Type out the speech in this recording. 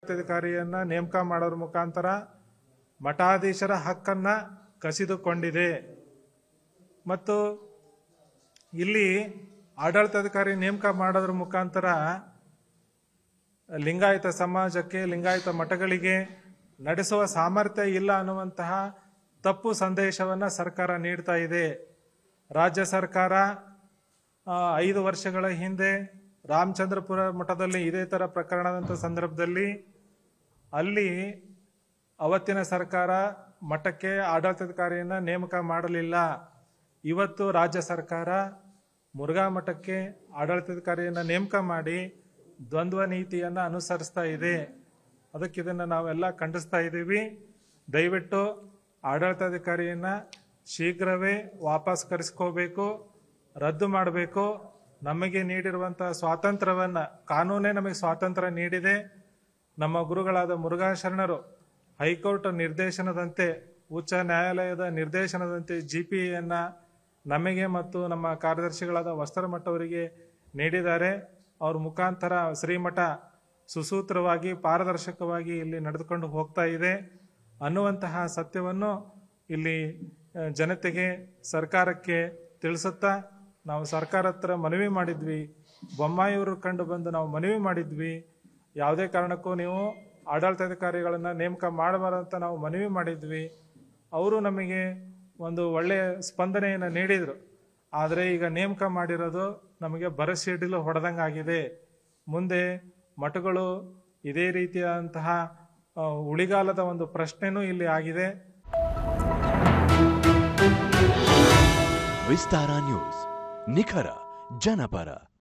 ಅಧಿಕಾರಿಯನ್ನ ನೇಮಕ ಮಾಡೋದ್ರ ಮುಖಾಂತರ ಮಠಾಧೀಶರ ಹಕ್ಕನ್ನ ಕಸಿದುಕೊಂಡಿದೆ ಮತ್ತು ಇಲ್ಲಿ ಆಡಳಿತಾಧಿಕಾರಿ ನೇಮಕ ಮಾಡೋದ್ರ ಮುಖಾಂತರ ಲಿಂಗಾಯತ ಸಮಾಜಕ್ಕೆ ಲಿಂಗಾಯತ ಮಠಗಳಿಗೆ ನಡೆಸುವ ಸಾಮರ್ಥ್ಯ ಇಲ್ಲ ಅನ್ನುವಂತಹ ತಪ್ಪು ಸಂದೇಶವನ್ನ ಸರ್ಕಾರ ನೀಡ್ತಾ ಇದೆ ರಾಜ್ಯ ಸರ್ಕಾರ ಆ, ಐದು ವರ್ಷಗಳ ಹಿಂದೆ ರಾಮಚಂದ್ರಪುರ ಮಠದಲ್ಲಿ ಇದೇ ತರ ಪ್ರಕರಣದಂತ ಸಂದರ್ಭದಲ್ಲಿ ಅಲ್ಲಿ ಅವತ್ತಿನ ಸರ್ಕಾರ ಮಠಕ್ಕೆ ಆಡಳಿತಾಧಿಕಾರಿಯನ್ನ ನೇಮಕ ಮಾಡಲಿಲ್ಲ ಇವತ್ತು ರಾಜ್ಯ ಸರ್ಕಾರ ಮುರುಘಾ ಮಠಕ್ಕೆ ಆಡಳಿತಾಧಿಕಾರಿಯನ್ನ ನೇಮಕ ಮಾಡಿ ದ್ವಂದ್ವ ನೀತಿಯನ್ನ ಅನುಸರಿಸ್ತಾ ಇದೆ ಅದಕ್ಕೆ ಇದನ್ನ ನಾವೆಲ್ಲ ಖಂಡಿಸ್ತಾ ಇದ್ದೀವಿ ದಯವಿಟ್ಟು ಆಡಳಿತಾಧಿಕಾರಿಯನ್ನ ಶೀಘ್ರವೇ ವಾಪಸ್ ಕರೆಸ್ಕೋಬೇಕು ರದ್ದು ಮಾಡಬೇಕು ನಮಗೆ ನೀಡಿರುವಂತಹ ಸ್ವಾತಂತ್ರ್ಯವನ್ನ ಕಾನೂನೇ ನಮಗೆ ಸ್ವಾತಂತ್ರ್ಯ ನೀಡಿದೆ ನಮ್ಮ ಗುರುಗಳಾದ ಮುರುಘಾ ಶರಣರು ಹೈಕೋರ್ಟ್ ನಿರ್ದೇಶನದಂತೆ ಉಚ್ಚ ನ್ಯಾಯಾಲಯದ ನಿರ್ದೇಶನದಂತೆ ಜಿ ಪಿಯನ್ನ ನಮಗೆ ಮತ್ತು ನಮ್ಮ ಕಾರ್ಯದರ್ಶಿಗಳಾದ ವಸ್ತ್ರಮಠ ಅವರಿಗೆ ನೀಡಿದ್ದಾರೆ ಅವ್ರ ಮುಖಾಂತರ ಶ್ರೀಮಠ ಸುಸೂತ್ರವಾಗಿ ಪಾರದರ್ಶಕವಾಗಿ ಇಲ್ಲಿ ನಡೆದುಕೊಂಡು ಹೋಗ್ತಾ ಇದೆ ಅನ್ನುವಂತಹ ಸತ್ಯವನ್ನು ಇಲ್ಲಿ ಆ, ಜನತೆಗೆ ಸರ್ಕಾರಕ್ಕೆ ತಿಳಿಸುತ್ತಾ ನಾವು ಸರ್ಕಾರ ಹತ್ರ ಮನವಿ ಮಾಡಿದ್ವಿ ಬೊಮ್ಮಾಯಿಯವರು ಕಂಡು ಬಂದು ನಾವು ಮನವಿ ಮಾಡಿದ್ವಿ ಯಾವುದೇ ಕಾರಣಕ್ಕೂ ನೀವು ಆಡಳಿತಾಧಿಕಾರಿಗಳನ್ನ ನೇಮಕ ಮಾಡಬಾರ್ದು ಅಂತ ನಾವು ಮನವಿ ಮಾಡಿದ್ವಿ ಅವರು ನಮಗೆ ಒಂದು ಒಳ್ಳೆಯ ಸ್ಪಂದನೆಯನ್ನು ನೀಡಿದರು ಆದರೆ ಈಗ ನೇಮಕ ಮಾಡಿರೋದು ನಮಗೆ ಬರಸಿಡಿಲು ಹೊಡೆದಂಗಾಗಿದೆ ಮುಂದೆ ಮಠಗಳು ಇದೇ ರೀತಿಯಾದಂತಹ ಆ, ಉಳಿಗಾಲದ ಒಂದು ಪ್ರಶ್ನೆನೂ ಇಲ್ಲಿ ಆಗಿದೆ ವಿಸ್ತಾರ ನ್ಯೂಸ್ ನಿಖರ ಜನಪರ